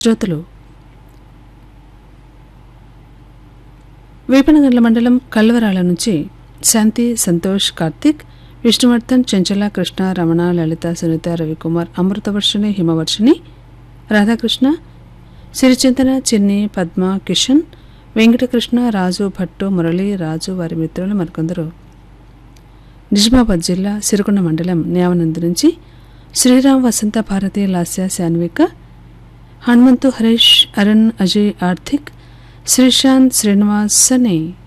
శ్రోతలు వేపనగర్ల మండలం కల్వరాల నుంచి శాంతి సంతోష్ కార్తిక్ విష్ణువర్ధన్ చెంచల కృష్ణ రమణ లలిత సునీత రవికుమార్ అమృతవర్షిణి హిమవర్షిణి రాధాకృష్ణ సిరిచింతన చిన్ని పద్మ కిషన్ వెంకటకృష్ణ రాజు భట్టు మురళి రాజు వారి మిత్రులు మరికొందరు నిజామాబాద్ జిల్లా సిరికొండ మండలం న్యావనందు నుంచి శ్రీరామ్ వసంత భారతి లాస్య శాన్విక హనుమంతు హరీష్ అరుణ్ అజయ్ ఆర్థిక్ శ్రీశాంత్ శ్రీనివాస్ అనే